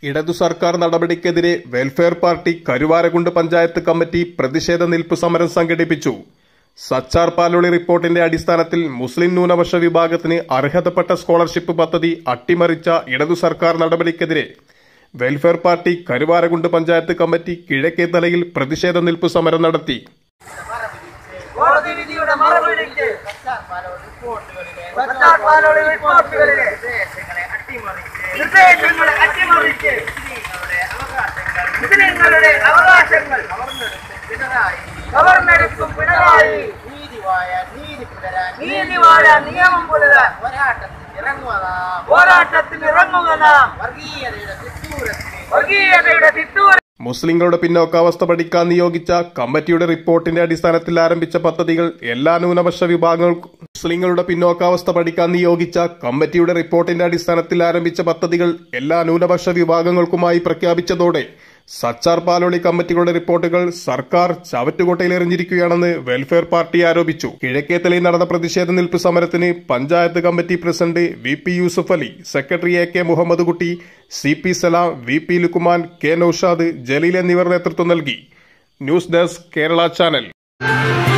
ഇടതു സർക്കാർ നടപടിക്കെതിരെ welfare party Karuvarakundu panchayat committee പ്രതിഷേധ നിൽപ്പ് സമരം സംഘടിപ്പിച്ചു സച്ചാർ പാലോളി റിപ്പോർട്ടിന്റെ അടിസ്ഥാനത്തിൽ മുസ്ലിം ന്യൂനപക്ഷ വിഭാഗത്തിന് അർഹതപ്പെട്ട സ്കോളർഷിപ്പ് പദ്ധതി അട്ടിമറിച്ച ഇടതു സർക്കാർ നടപടിക്കെതിരെ welfare party Karuvarakundu panchayat committee കിഴക്കേത്തലയിൽ പ്രതിഷേധ നിൽപ്പ് സമരം നടത്തി കോടതി വിധിയുടെ മറപിടിച്ച് റിപ്പോർട്ടുകളിലെ സർക്കാർ പാലോളി റിപ്പോർട്ടുകളിലെ നിർദ്ദേശങ്ങളെ അട്ടിമറിച്ച് നിർദ്ദേശങ്ങളെ അട്ടിമറിച്ച് മുസ്ലിങ്ങളുടെ അവകാശങ്ങൾ മുസ്ലിങ്ങളുടെ അവകാശങ്ങൾ കവർന്നെടുത്ത് പിണറായി ഗവർണെടുക്കും പിണറായി നീതിവായ നീതി പുലരാൻ നീതിവാഴ നിയമം പുലരാൻ പോരാട്ടത്തിൽ ഇറങ്ങുവതാം പോരാട്ടത്തിന് ഇറങ്ങുക നാം വർഗീയതയുടെ തിട്ടൂരത്തിൽ വർഗീയതയുടെ തിട്ടൂര മുസ്ലിങ്ങളുടെ പിന്നോക്കാവസ്ഥ പഠിക്കാൻ നിയോഗിച്ച കമ്മിറ്റിയുടെ റിപ്പോർട്ടിന്റെ അടിസ്ഥാനത്തിൽ ആരംഭിച്ച പദ്ധതികൾ എല്ലാ ന്യൂനപക്ഷ വിഭാഗങ്ങൾക്കും മുസ്ലിങ്ങളുടെ പിന്നോക്കാവസ്ഥ പഠിക്കാൻ നിയോഗിച്ച കമ്മിറ്റിയുടെ റിപ്പോർട്ടിന്റെ അടിസ്ഥാനത്തിൽ ആരംഭിച്ച പദ്ധതികൾ എല്ലാ ന്യൂനപക്ഷ വിഭാഗങ്ങൾക്കുമായി പ്രഖ്യാപിച്ചതോടെ സച്ചാർ പാലോളി കമ്മിറ്റികളുടെ റിപ്പോർട്ടുകൾ സർക്കാർ ചവറ്റുകൊട്ടയിൽ എറിഞ്ഞിരിക്കുകയാണെന്ന് വെൽഫെയർ പാർട്ടി ആരോപിച്ചു കിഴക്കേത്തലയിൽ നടന്ന പ്രതിഷേധ നിൽപ്പ് സമരത്തിന് panchayat committee president V P Yusuf Ali secretary A K Muhammad Kutty C P Salam V P Lukman K Naushad Jaleel എന്നിവർ നേതൃത്വം നൽകി ന്യൂസ് ഡെസ്ക് കേരള ചാനൽ